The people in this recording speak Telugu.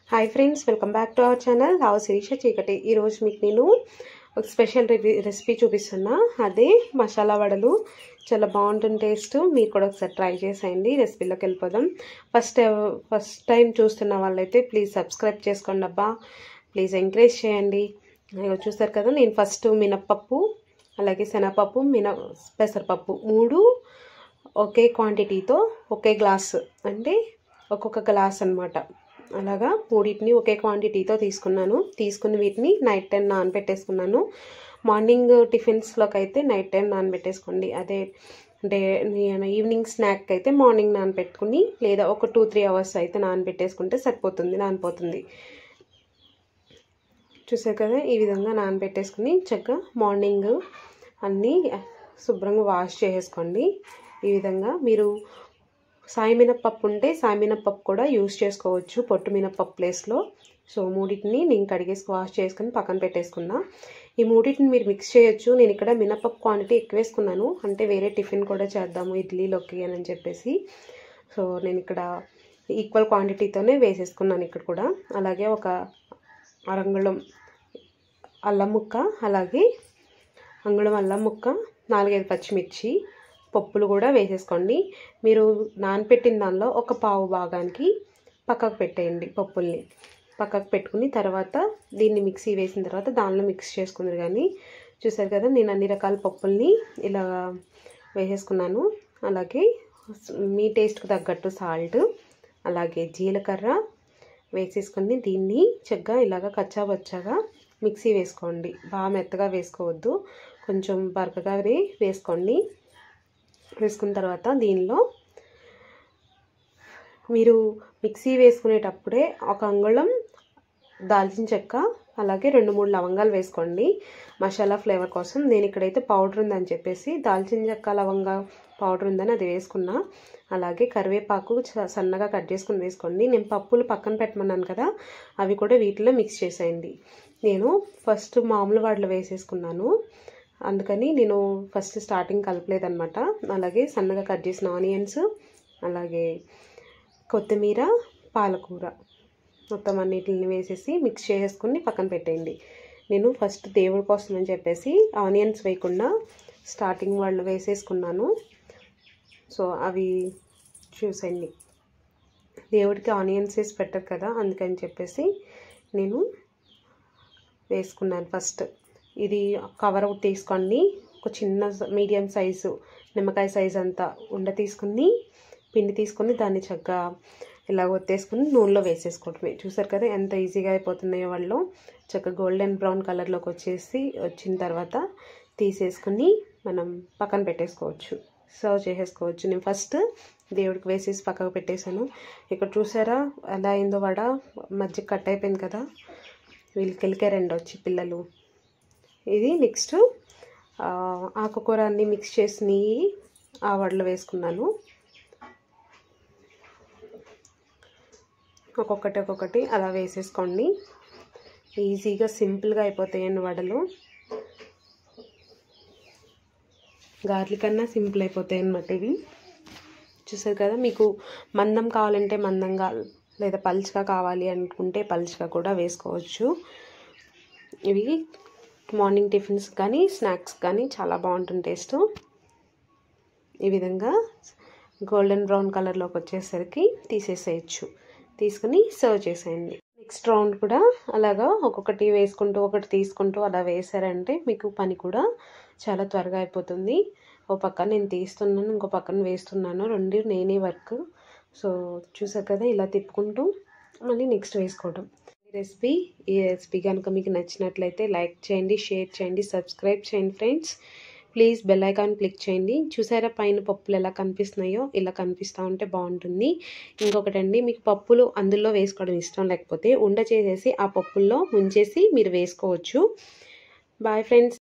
hi friends welcome back to our channel Rao Sirisha చీకటి ఈరోజు మీకు నేను ఒక స్పెషల్ రెసిపీ చూపిస్తున్నా అదే మసాలా వడలు చాలా బాగుంటుంది టేస్ట్ మీరు కూడా ఒకసారి ట్రై చేసేయండి రెసిపీలోకి వెళ్ళిపోదాం ఫస్ట్ ఫస్ట్ టైం చూస్తున్న వాళ్ళైతే ప్లీజ్ సబ్స్క్రైబ్ చేసుకోండి అబ్బా ప్లీజ్ ఎంకరేజ్ చేయండి ఇగో చూస్తారు కదా నేను ఫస్ట్ మినప్పప్పు అలాగే శనగపప్పు మిన పెసరపప్పు మూడు ఒకే క్వాంటిటీతో ఒకే గ్లాస్ అంటే ఒక్కొక్క గ్లాస్ అనమాట అలాగా మూడింటిని ఒకే క్వాంటిటీతో తీసుకున్నాను తీసుకుని వీటిని నైట్ టైం నానబెట్టేసుకున్నాను మార్నింగ్ టిఫిన్స్లోకి అయితే నైట్ టైం నానబెట్టేసుకోండి అదే డే ఈవినింగ్ స్నాక్ అయితే మార్నింగ్ నానబెట్టుకుని లేదా ఒక టూ త్రీ అవర్స్ అయితే నానబెట్టేసుకుంటే సరిపోతుంది నానిపోతుంది చూసారు కదా ఈ విధంగా నానబెట్టేసుకుని చక్కగా మార్నింగ్ అన్నీ శుభ్రంగా వాష్ చేసేసుకోండి ఈ విధంగా మీరు సాయి మినప్పప్పు ఉంటే సాయి మినప్పప్పు కూడా యూస్ చేసుకోవచ్చు పొట్టు మినప్పప్పు ప్లేస్లో సో మూడింటిని నేను కడిగేసి వాష్ చేసుకుని పక్కన పెట్టేసుకున్నా ఈ మూడింటిని మీరు మిక్స్ చేయొచ్చు నేను ఇక్కడ మినప్పప్పు క్వాంటిటీ ఎక్కువ వేసుకున్నాను అంటే వేరే టిఫిన్ కూడా చేద్దాము ఇడ్లీలోకి అని చెప్పేసి సో నేను ఇక్కడ ఈక్వల్ క్వాంటిటీతోనే వేసేసుకున్నాను ఇక్కడ కూడా అలాగే ఒక అరంగుళం అల్లం ముక్క అలాగే అంగుళం అల్లం ముక్క నాలుగైదు పచ్చిమిర్చి పప్పులు కూడా వేసేసుకోండి మీరు నానపెట్టిన దానిలో ఒక పావు భాగానికి పక్కకు పెట్టేయండి పప్పుల్ని పక్కకు పెట్టుకుని తర్వాత దీన్ని మిక్సీ వేసిన తర్వాత దానిలో మిక్స్ చేసుకుందరు కానీ చూసారు కదా నేను అన్ని రకాల పప్పుల్ని ఇలా వేసేసుకున్నాను అలాగే మీ టేస్ట్కి తగ్గట్టు సాల్ట్ అలాగే జీలకర్ర వేసేసుకొని దీన్ని చక్కగా ఇలాగ కచ్చా వచ్చాగా మిక్సీ వేసుకోండి బాగా మెత్తగా వేసుకోవద్దు కొంచెం బరకగానే వేసుకోండి వేసుకున్న తర్వాత దీనిలో మీరు మిక్సీ వేసుకునేటప్పుడే ఒక అంగుళం దాల్చిన చెక్క అలాగే రెండు మూడు లవంగాలు వేసుకోండి మసాలా ఫ్లేవర్ కోసం నేను ఇక్కడైతే పౌడర్ ఉందని చెప్పేసి దాల్చిన చెక్క లవంగా పౌడర్ ఉందని అది వేసుకున్నా అలాగే కరివేపాకు సన్నగా కట్ చేసుకుని వేసుకోండి నేను పప్పులు పక్కన పెట్టమన్నాను కదా అవి కూడా వీటిలో మిక్స్ చేసేయండి నేను ఫస్ట్ మామూలు వాటిలో వేసేసుకున్నాను అందుకని నేను ఫస్ట్ స్టార్టింగ్ కలపలేదనమాట అలాగే సన్నగా కట్ చేసిన ఆనియన్స్ అలాగే కొత్తిమీర పాలకూర మొత్తం అన్నిటిని వేసేసి మిక్స్ చేసేసుకుని పక్కన పెట్టేయండి నేను ఫస్ట్ దేవుడి కోసం అని చెప్పేసి ఆనియన్స్ వేయకుండా స్టార్టింగ్ వాళ్ళు వేసేసుకున్నాను సో అవి చూసండి దేవుడికి ఆనియన్స్ వేసి పెట్టరు కదా అందుకని చెప్పేసి నేను వేసుకున్నాను ఫస్ట్ ఇది కవర్ అవుట్ తీసుకోండి ఒక చిన్న మీడియం సైజు నిమ్మకాయ సైజు అంతా ఉండ తీసుకుని పిండి తీసుకొని దాన్ని చక్కగా ఇలా ఒత్తేసుకుని నూనెలో వేసేసుకోవటమే చూసారు కదా ఎంత ఈజీగా అయిపోతున్నాయో వాళ్ళు చక్కగా గోల్డెన్ బ్రౌన్ కలర్లోకి వచ్చేసి వచ్చిన తర్వాత తీసేసుకుని మనం పక్కన పెట్టేసుకోవచ్చు సర్వ్ చేసేసుకోవచ్చు నేను ఫస్ట్ దేవుడికి వేసేసి పక్కకు పెట్టేశాను ఇక్కడ చూసారా ఎలా అయిందో వడ మధ్య కట్ అయిపోయింది కదా వీళ్ళకి వెళ్ళికారండి వచ్చి పిల్లలు ఇది నెక్స్ట్ ఆకుకూర అన్నీ మిక్స్ చేసి ఆ వడలు వేసుకున్నాను ఒక్కొక్కటి ఒక్కొక్కటి అలా వేసేసుకోండి ఈజీగా సింపుల్గా అయిపోతాయండి వడలు గార్లిక్ అన్నా సింపుల్ అయిపోతాయి అన్నమాట ఇవి చూసారు కదా మీకు మందం కావాలంటే మందంగా లేదా పలుచగా కావాలి అనుకుంటే పలుచగా కూడా వేసుకోవచ్చు ఇవి మార్నింగ్ టిఫిన్స్ కానీ స్నాక్స్ కానీ చాలా బాగుంటుంది టేస్ట్ ఈ విధంగా గోల్డెన్ బ్రౌన్ కలర్లోకి వచ్చేసరికి తీసేసేయచ్చు తీసుకుని సర్వ్ చేసేయండి నెక్స్ట్ రౌండ్ కూడా అలాగా ఒక్కొక్కటి వేసుకుంటూ ఒకటి తీసుకుంటూ అలా వేసారంటే మీకు పని కూడా చాలా త్వరగా అయిపోతుంది ఓ పక్కన నేను తీస్తున్నాను ఇంకో పక్కన వేస్తున్నాను రెండు నేనే వర్క్ సో చూసారు కదా ఇలా తిప్పుకుంటూ మళ్ళీ నెక్స్ట్ వేసుకోవడం ఈ రెసిపీ ఈ రెసిపీ కనుక మీకు నచ్చినట్లయితే లైక్ చేయండి షేర్ చేయండి సబ్స్క్రైబ్ చేయండి friends please bell icon click చేయండి చూసారా పైన పప్పులు ఎలా కనిపిస్తున్నాయో ఇలా కనిపిస్తూ ఉంటే బాగుంటుంది ఇంకొకటండి మీకు పప్పులు అందులో వేసుకోవడం ఇష్టం లేకపోతే ఉండ చేసేసి ఆ పప్పుల్లో ముంచేసి మీరు వేసుకోవచ్చు బాయ్ ఫ్రెండ్స్